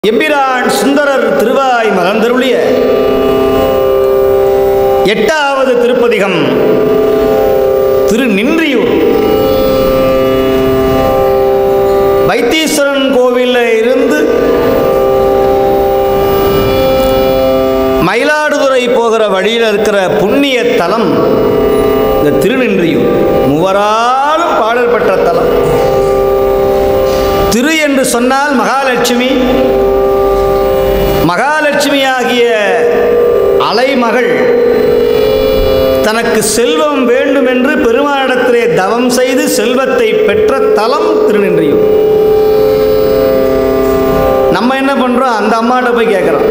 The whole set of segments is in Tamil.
எம்பிரான் சுந்தரர் திருவாய் மலர்ந்தருளிய எட்டாவது திருப்பதிகம் திரு நின்றியூர் வைத்தீஸ்வரன் கோவிலில் இருந்து மயிலாடுதுறை போகிற வழியில் இருக்கிற புண்ணிய தலம் இந்த திருநின்றியூர் மூவராலும் பாடல் பெற்ற தலம் திரு என்று சொன்னால் மகாலட்சுமி மகாலட்சுமியாகிய அலைமகள் தனக்கு செல்வம் வேண்டும் என்று பெருமானிடத்திலே தவம் செய்து செல்வத்தை பெற்ற தலம் திருநின்றியூர் நம்ம என்ன பண்றோம் அந்த அம்மாட்ட போய் கேட்குறோம்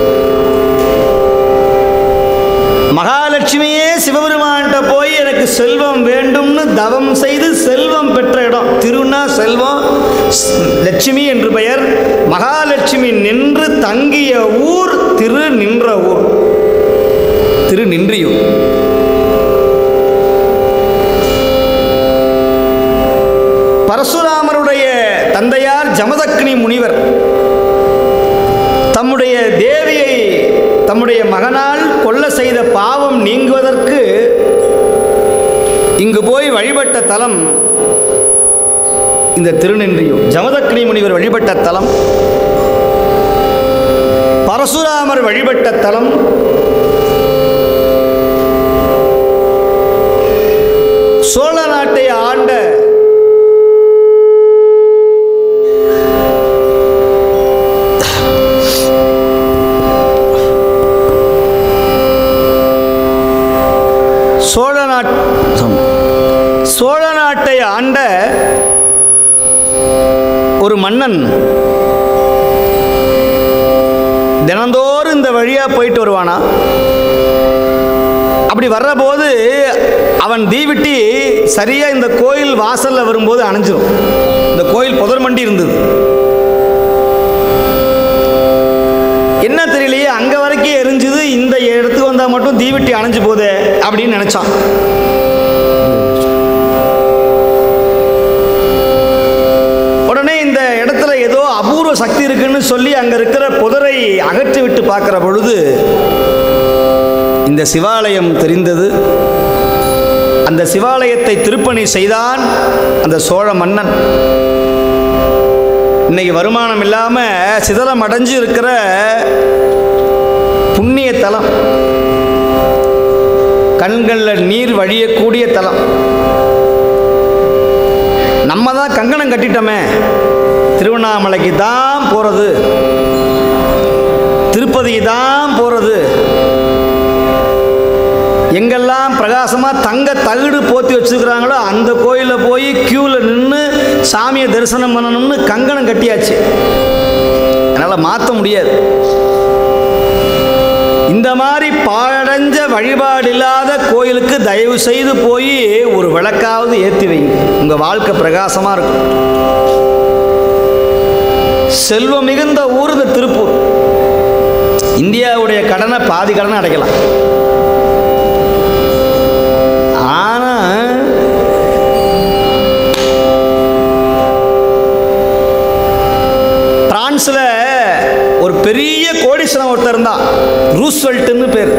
மகாலட்சுமியே சிவபெருமான்கிட்ட போய் எனக்கு செல்வம் வேண்டும்னு தவம் செய்து செல்வம் பெற்ற இடம் திருனா செல்வம் ஸ்- லட்சுமி என்று பெயர் மகாலட்சுமி நின்று தங்கிய ஊர் திரு நின்ற ஊர் திரு நின்றியூர் பரசுராமருடைய தந்தையார் ஜமதக்னி முனிவர் தம்முடைய தேவியை தம்முடைய மகனால் கொல்ல செய்த பாவம் நீங்குவதற்கு இங்கு போய் வழிபட்ட தலம் இந்த திருநின்றியூர் ஜமதக்னி முனிவர் வழிபட்ட தலம் பரசுராமர் வழிபட்ட தலம் சோழ நாட்டை ஆண்ட சோழ நாட் சோழ நாட்டை ஆண்ட ஒரு மன்னன் தினந்தோறும் இந்த வழியா போயிட்டு வருவானா அப்படி வர்றபோது அவன் தீவிட்டி சரியா இந்த கோயில் வாசல்ல வரும்போது அணைஞ்சிரும் இந்த கோயில் புதர் மண்டி இருந்தது என்ன தெரியலையே அங்க வரைக்கும் எரிஞ்சுது இந்த இடத்துக்கு வந்தா மட்டும் தீவிட்டி அணைஞ்சு போதே அப்படின்னு நினைச்சான் உடனே இந்த இடத்துல ஏதோ அபூர்வ சக்தி இருக்குன்னு சொல்லி அங்க இருக்கிற புதரை அகற்றி விட்டு பார்க்கிற பொழுது இந்த சிவாலயம் தெரிந்தது அந்த சிவாலயத்தை திருப்பணி செய்தான் அந்த சோழ மன்னன் இன்னைக்கு வருமானம் இல்லாம சிதலம் அடைஞ்சு இருக்கிற புண்ணிய தலம் கண்களில் நீர் வழியக்கூடிய தலம் நம்ம தான் கங்கணம் கட்டிட்டோமே திருவண்ணாமலைக்கு தான் போகிறது திருப்பதிக்கு தான் போகிறது எங்கெல்லாம் பிரகாசமாக தங்க தகுடு போத்தி வச்சுருக்கிறாங்களோ அந்த கோயிலில் போய் க்யூவில் நின்று சாமியை தரிசனம் பண்ணணும்னு கங்கணம் கட்டியாச்சு அதனால் மாற்ற முடியாது இந்த மாதிரி பாழடைஞ்ச வழிபாடு இல்லாத கோயிலுக்கு தயவு செய்து போய் ஒரு விளக்காவது ஏற்றி வைங்க உங்கள் வாழ்க்கை பிரகாசமாக இருக்கும் செல்வம் மிகுந்த ஊர் இந்த திருப்பூர் இந்தியாவுடைய கடனை பாதி கடனை அடைக்கலாம் ஆனா பிரான்ஸ்ல ஒரு பெரிய கோடீஸ்வரன் ஒருத்தர் இருந்தான் ரூஸ்வெல்ட்னு பேர்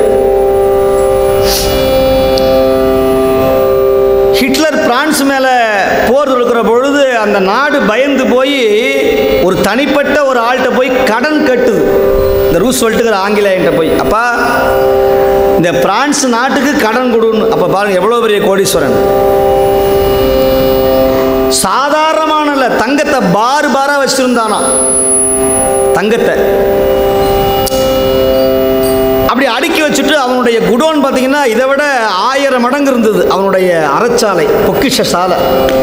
ஹிட்லர் பிரான்ஸ் மேல போர் தொடுக்கிற பொழுது அந்த நாடு பயந்து போய் ஒரு தனிப்பட்ட ஒரு ஆள்கிட்ட போய் கடன் கட்டுது இந்த ரூஸ்வெல்ட்டுங்கிற ஆங்கிலேயன்ட்ட போய் அப்பா இந்த பிரான்ஸ் நாட்டுக்கு கடன் கொடுன்னு அப்ப பாருங்க எவ்வளவு பெரிய கோடீஸ்வரன் சாதாரணமான இல்ல, தங்கத்தை பார் பாரா வச்சிருந்தானா தங்கத்தை அப்படி அடுக்கி வச்சுட்டு அவனுடைய குடோன் பார்த்தீங்கன்னா இதை விட ஆயிரம் மடங்கு இருந்தது அவனுடைய அறச்சாலை பொக்கிஷ சாலை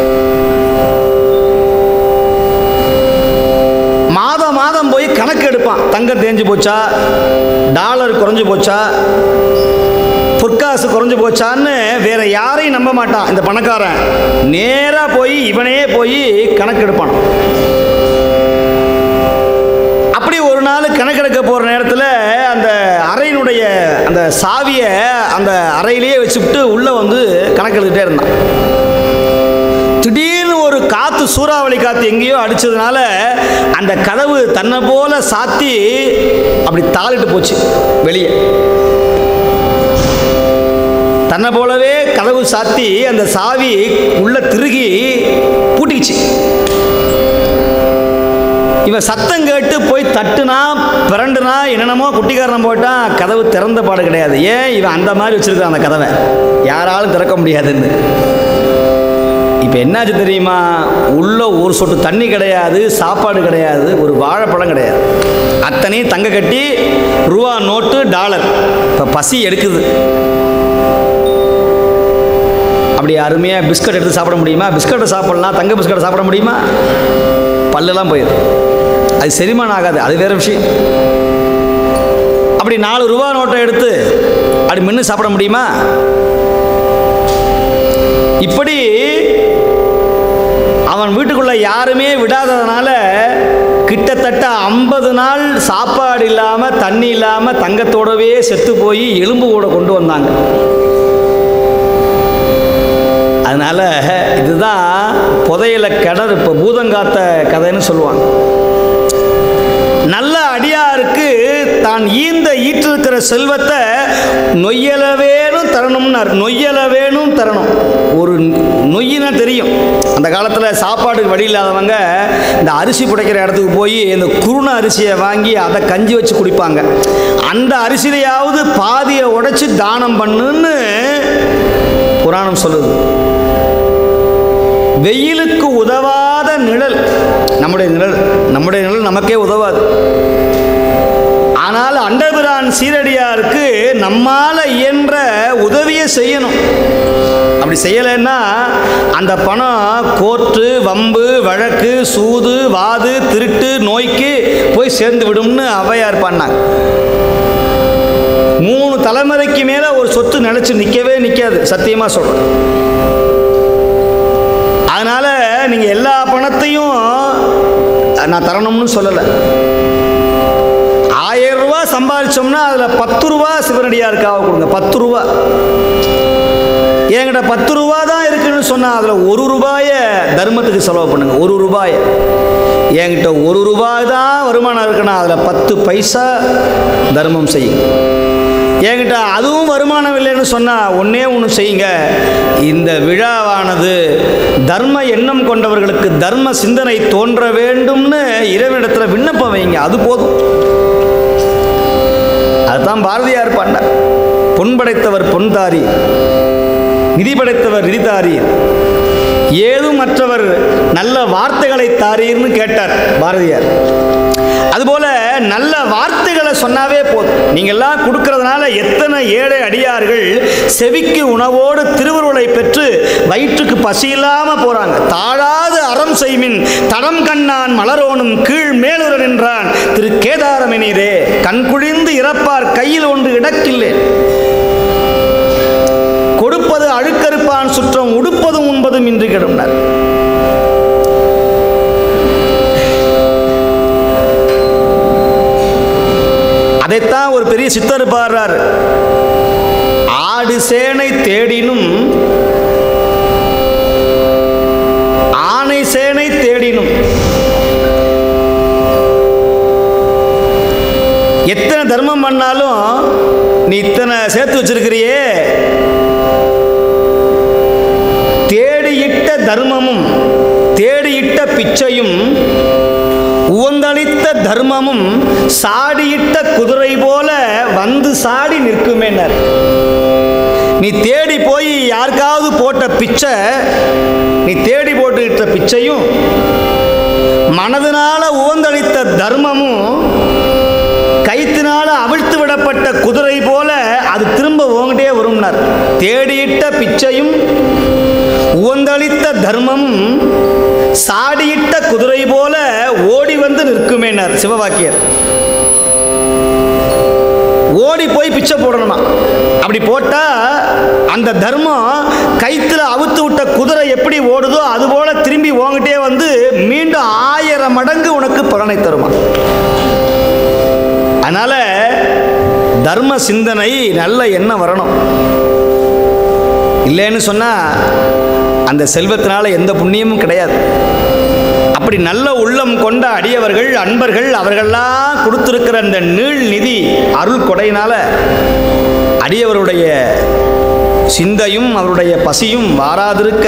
மாதம் மாதம் போய் கணக்கு எடுப்பான் தங்கம் தேஞ்சு போச்சா டாலர் குறைஞ்சு போச்சா பொற்காசு குறைஞ்சு போச்சான்னு வேற யாரையும் நம்ப மாட்டான் இந்த பணக்காரன் நேராக போய் இவனே போய் கணக்கு எடுப்பான் அப்படி ஒரு நாள் கணக்கெடுக்க போகிற நேரத்தில் அந்த அறையினுடைய அந்த சாவியை அந்த அறையிலேயே வச்சுவிட்டு உள்ளே வந்து கணக்கெடுத்துட்டே இருந்தான் திடீர்னு ஒரு ஒரு காற்று சூறாவளி காற்று எங்கேயோ அடிச்சதுனால அந்த கதவு தன்னை போல சாத்தி அப்படி தாளிட்டு போச்சு வெளியே தன்னை போலவே கதவு சாத்தி அந்த சாவி உள்ள திருகி பூட்டிக்கிச்சு இவன் சத்தம் கேட்டு போய் தட்டுனா பிறண்டுனா என்னென்னமோ குட்டிக்காரன் போட்டான் கதவு திறந்த பாடு கிடையாது ஏன் இவன் அந்த மாதிரி வச்சிருக்கான் அந்த கதவை யாராலும் திறக்க முடியாதுன்னு இப்போ என்னாச்சு தெரியுமா உள்ள ஒரு சொட்டு தண்ணி கிடையாது சாப்பாடு கிடையாது ஒரு வாழைப்பழம் கிடையாது அத்தனையும் தங்க கட்டி ரூபா நோட்டு டாலர் இப்போ பசி எடுக்குது அப்படி அருமையாக பிஸ்கட் எடுத்து சாப்பிட முடியுமா பிஸ்கட்டை சாப்பிடலாம் தங்க பிஸ்கட்டை சாப்பிட முடியுமா பல்லெல்லாம் போயிடும் அது செரிமானம் ஆகாது அது வேற விஷயம் அப்படி நாலு ரூபா நோட்டை எடுத்து அப்படி மென்று சாப்பிட முடியுமா இப்படி அவன் வீட்டுக்குள்ள யாருமே விடாததுனால கிட்டத்தட்ட ஐம்பது நாள் சாப்பாடு இல்லாமல் தண்ணி இல்லாமல் தங்கத்தோடவே செத்து போய் எலும்பு கூட கொண்டு வந்தாங்க அதனால இதுதான் புதையல கிணறு இப்போ பூதங்காத்த கதைன்னு சொல்லுவாங்க நல்ல அடியாருக்கு தான் ஈந்த ஈற்றிருக்கிற செல்வத்தை நொய்யல வேணும் தரணும்னார் நொய்யல வேணும் தரணும் ஒரு நொய்யினா தெரியும் அந்த காலத்தில் சாப்பாடுக்கு வழி இல்லாதவங்க இந்த அரிசி புடைக்கிற இடத்துக்கு போய் இந்த குருண அரிசியை வாங்கி அதை கஞ்சி வச்சு குடிப்பாங்க அந்த அரிசியிலையாவது பாதியை உடைச்சி தானம் பண்ணுன்னு புராணம் சொல்லுது வெயிலுக்கு உதவாத நிழல் நம்முடைய நிழல் நம்முடைய நிழல் நமக்கே உதவாது ஆனால் அண்டபிரான் சீரடியாருக்கு நம்மால இயன்ற உதவியை செய்யணும் அப்படி செய்யலைன்னா அந்த பணம் கோர்ட்டு வம்பு வழக்கு சூது வாது திருட்டு நோய்க்கு போய் சேர்ந்து விடும்னு ஔவையார் பண்ணாங்க மூணு தலைமுறைக்கு மேலே ஒரு சொத்து நிலைச்சு நிற்கவே நிற்காது சத்தியமாக சொல்கிறேன் அதனால் நீங்கள் எல்லா பணத்தையும் நான் தரணும்னு சொல்லலை ஆயிரம் ரூபா சம்பாதிச்சோம்னா அதில் பத்து ரூபா சிவனடியாருக்காக கொடுங்க பத்து ரூபா என்கிட்ட பத்து ரூபா தான் இருக்குன்னு சொன்னால் அதில் ஒரு ரூபாயை தர்மத்துக்கு செலவு பண்ணுங்க ஒரு ரூபாயை என்கிட்ட ஒரு ரூபாய் தான் வருமானம் இருக்குன்னா அதில் பத்து பைசா தர்மம் செய்யுங்க என்கிட்ட அதுவும் வருமானம் இல்லைன்னு சொன்னால் ஒன்றே ஒன்று செய்யுங்க இந்த விழாவானது தர்ம எண்ணம் கொண்டவர்களுக்கு தர்ம சிந்தனை தோன்ற வேண்டும்னு இறைவனிடத்தில் விண்ணப்பம் வைங்க அது போதும் அதுதான் பாரதியார் பண்ணார் பொன் படைத்தவர் பொன்தாரி நிதி படைத்தவர் நிதிதாரி ஏதும் மற்றவர் நல்ல வார்த்தைகளை தாரீர்னு கேட்டார் பாரதியார் அதுபோல நல்ல வார்த்தைகளை சொன்னாவே போதும் நீங்கள்லாம் கொடுக்கறதுனால எத்தனை ஏழை அடியார்கள் செவிக்கு உணவோடு திருவருளை பெற்று வயிற்றுக்கு பசி இல்லாம போறாங்க தாழாது அறம் செய்மின் தடம் கண்ணான் மலரோனும் கீழ் மேலுற நின்றான் திரு கேதாரமெனிரே கண் குழிந்து இறப்பார் கையில் ஒன்று இடக்கில்லை கொடுப்பது அழுக்கறுப்பான் சுற்றம் உடுப்பதும் உண்பதும் இன்றி கெடும்னார் அதைத்தான் ஒரு பெரிய சித்தர் பாடுறார் ஆடு சேனை தேடினும் ஆணை சேனை தேடினும் எத்தனை தர்மம் பண்ணாலும் நீ இத்தனை சேர்த்து வச்சிருக்கிறியே தேடியிட்ட தர்மமும் தேடியிட்ட பிச்சையும் உவந்தளித்த தர்மமும் சாடியிட்ட குதிரை போல வந்து சாடி நிற்குமேனர் நீ தேடி போய் யாருக்காவது போட்ட பிச்சை நீ தேடி போட்டுக்கிட்ட பிச்சையும் மனதினால உவந்தளித்த தர்மமும் கைத்தினால அவிழ்த்து விடப்பட்ட குதிரை போல அது திரும்ப ஓங்கிட்டே வரும்னார் தேடியிட்ட பிச்சையும் உவந்தளித்த தர்மமும் சாடியிட்ட குதிரை போல ஓடி வந்து நிற்குமேனார் சிவவாக்கியர் ஓடி போய் பிச்சை போடணுமா அப்படி போட்டா அந்த தர்மம் கைத்துல அவுத்து விட்ட குதிரை எப்படி ஓடுதோ அது போல திரும்பி ஓங்கிட்டே வந்து மீண்டும் ஆயிரம் மடங்கு உனக்கு பலனை தருமா அதனால தர்ம சிந்தனை நல்ல எண்ணம் வரணும் இல்லைன்னு சொன்னால் அந்த செல்வத்தினால எந்த புண்ணியமும் கிடையாது அப்படி நல்ல உள்ளம் கொண்ட அடியவர்கள் அன்பர்கள் அவர்கள்லாம் கொடுத்திருக்கிற அந்த நீள் நிதி அருள் கொடையினால அடியவருடைய சிந்தையும் அவருடைய பசியும் வாராதிருக்க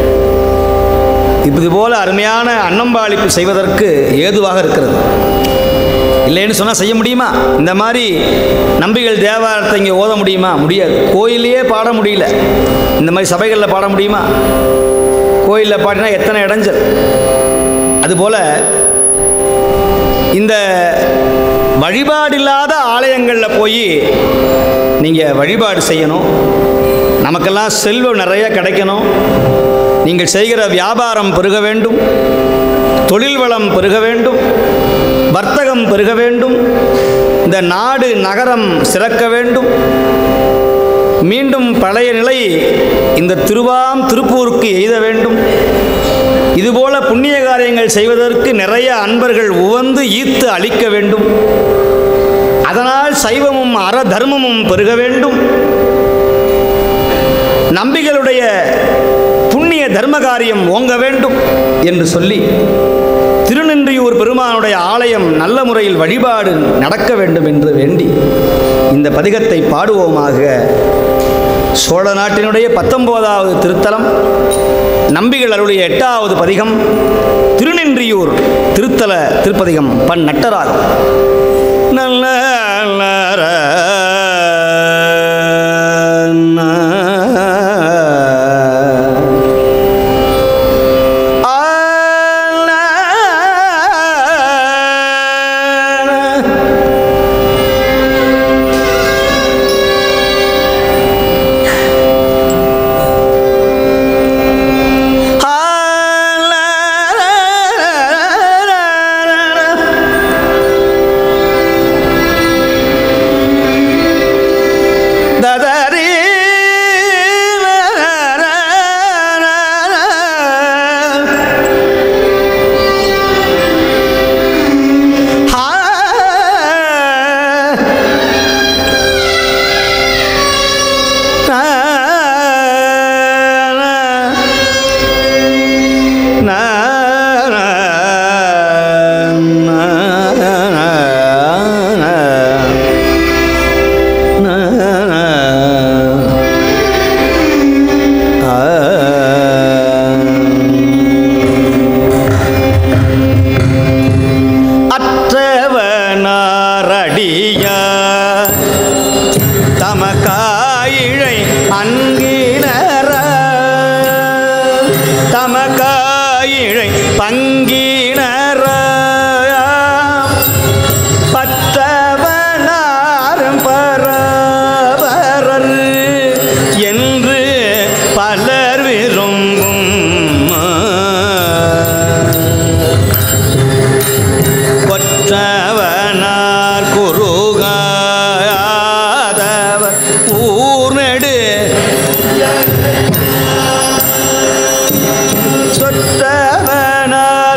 இது போல அருமையான அன்னம்பாளிப்பு செய்வதற்கு ஏதுவாக இருக்கிறது இல்லைன்னு சொன்னால் செய்ய முடியுமா இந்த மாதிரி நம்பிகள் தேவாரத்தை இங்கே ஓத முடியுமா முடியாது கோயிலையே பாட முடியல இந்த மாதிரி சபைகளில் பாட முடியுமா கோயிலில் பாடினா எத்தனை இடைஞ்சல் அதுபோல் இந்த வழிபாடில்லாத ஆலயங்களில் போய் நீங்கள் வழிபாடு செய்யணும் நமக்கெல்லாம் செல்வம் நிறைய கிடைக்கணும் நீங்கள் செய்கிற வியாபாரம் பெருக வேண்டும் தொழில் வளம் பெருக வேண்டும் வர்த்தகம் பெருக வேண்டும் இந்த நாடு நகரம் சிறக்க வேண்டும் மீண்டும் பழைய நிலை இந்த திருவாம் திருப்பூருக்கு எய்த வேண்டும் இதுபோல புண்ணிய காரியங்கள் செய்வதற்கு நிறைய அன்பர்கள் உவந்து ஈத்து அளிக்க வேண்டும் அதனால் சைவமும் அற தர்மமும் பெருக வேண்டும் நம்பிகளுடைய புண்ணிய தர்ம காரியம் ஓங்க வேண்டும் என்று சொல்லி திருநின்றியூர் பெருமானுடைய ஆலயம் நல்ல முறையில் வழிபாடு நடக்க வேண்டும் என்று வேண்டி இந்த பதிகத்தை பாடுவோமாக சோழ நாட்டினுடைய பத்தொன்பதாவது திருத்தலம் நம்பிகள் அருளிய எட்டாவது பதிகம் திருநின்றியூர் திருத்தல திருப்பதிகம் பன் நட்டராகும் நல்ல ததரி அற்றவனாரடிய தமக்காயிழை அங்கிணர தமக்காயிழை பங்கிணர பற்றவனாரும் பரபரர் என்று பலர் விரும்பும் கொற்றவனார் குருகாதவர் ஊர்நெடு சொற்றவனார்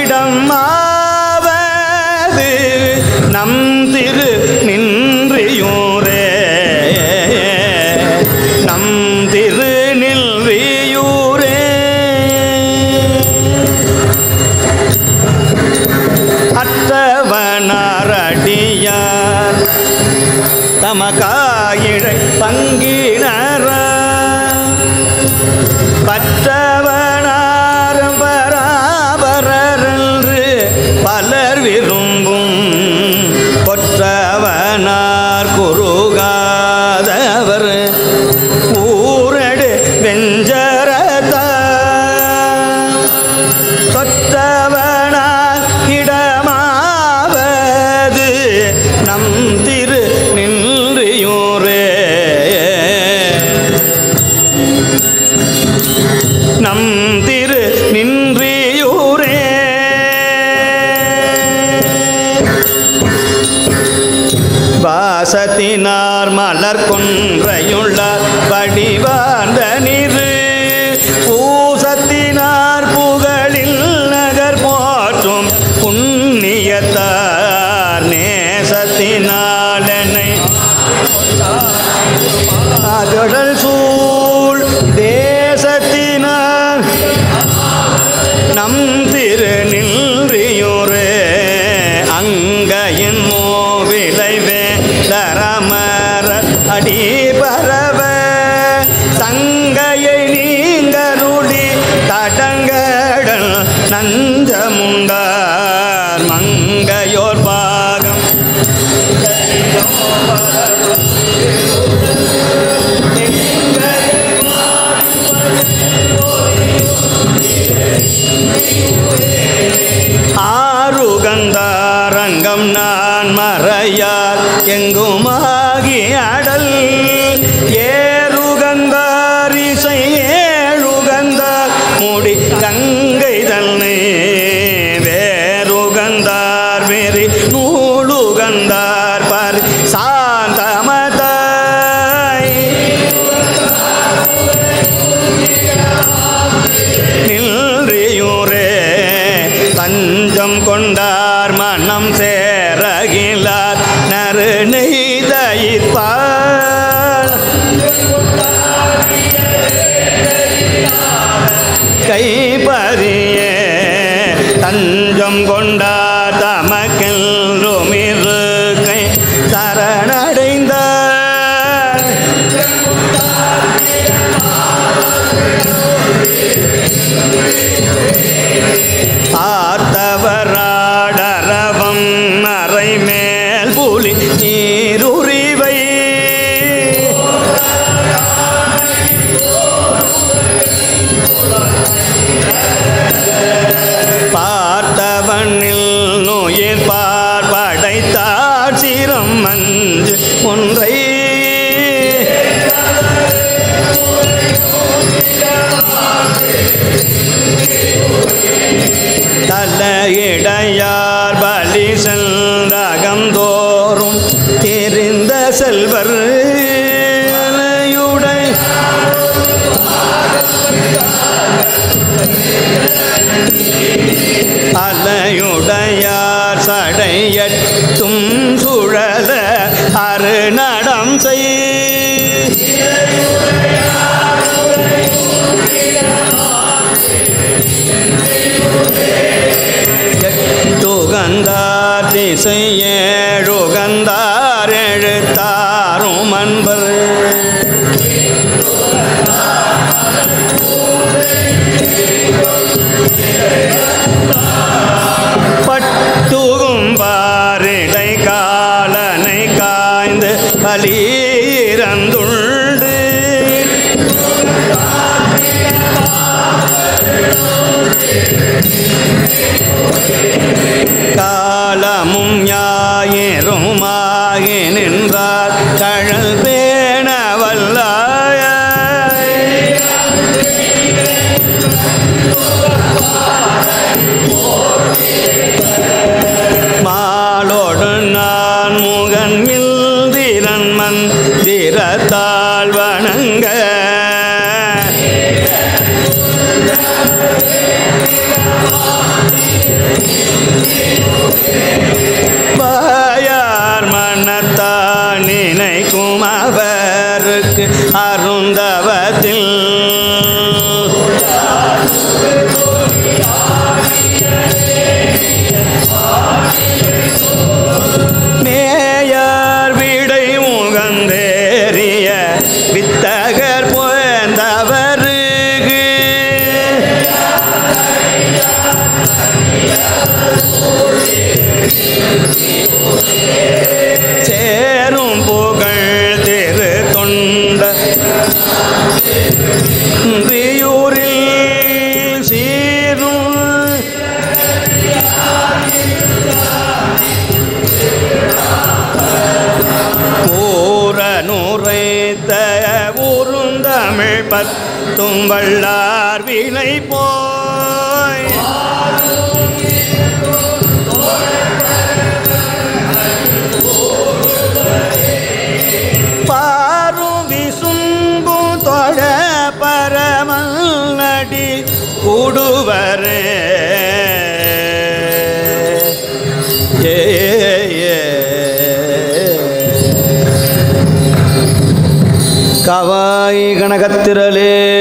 கிடமாவது நம் திரு நின்றியூரே நம் திரு நில்வியூரே அற்றவனாரடியார் தமக்காயிழை பங்கிணர பற்றவனாரும் பராபரன்று பலர் விரும்பும் கொற்றவனார் குறுகாதவர் ஊரடு வெஞ்சரத சொற்றவனார் இடமாவது நம் திரு நின்றியூரே நம் திரு நின்றியூரே வாசத்தினார் மலர் கொன்றையுள்ளார் வடிவார்ந்த நிறு பூசத்தினார் புகழில் நகர் போற்றும் புண்ணியத்தார் நேசத்தினாலனை அதழல் சூழ் கோவிலைவே தரமர அடி பரவ தங்கையை நீங்கருளி தடங்கடல் நஞ்சமுண்டார் மங்கையோர் பாகம் ஆறுகந்தாரங்கம் நான் மறையார் எங்குமாகி அடல் ஏறுகந்தார் இசை ஏழுகந்தார் முடி கங்கை தன்னை வேறுகந்தார் வெறி நூலுகந்தார் பர் சாந்தமதாய் நின்றியூரே தஞ்சம் கொண்டார் மனம் சேரகிலார் நறு நெய்தயிர்ப்பார் கைப்பறியே தஞ்சம் கொண்டார் தமக்கெல்லுமிரு கை சரணடைந்தார் ஆர்த்தவராடரவம் மறை மேல் புலி நீருரிவை பார்த்தவனில் நோயிர் பார்படைத்தார் சிரம் மஞ்சு ஒன்றை தலையிடையார் பலி செல்தகம் தோறும் தெரிந்த செல்வர் அலையுடை அலையுடையார் சடையட்டும் சுழல அருநடம் செய் எட்டுகந்தார் திசை ஏழுகந்தார் எழுத்தாரும் அன்பர் பட்டுகும் பாரிடை காலனை காய்ந்து பலீரந்துண்டு காலமும் ஞாயிறுமாகி நின்றார் கழல் பேண வல்லாய மாலோடு நான் முகன் இந்திரன் மந்திரத்தால் வணங்க வாயார் மனத்தான் நினைக்கும் அவருக்கு அருந்தவத்தில் மேயார் விடை முகந்தேறிய வித்தகர் போந்தவருக்கு சேரும் புகழ் திரு தொண்ட ூரில் சீரும் ஊரனுரைத்த ஊருந்தமிழ் பத்தும் வள்ளார் வினை போய் பாரும் விசும்பும் தொழ பரமல் நடி கூடுவரே ஏ ஏ கவாய் கனகத்திரளே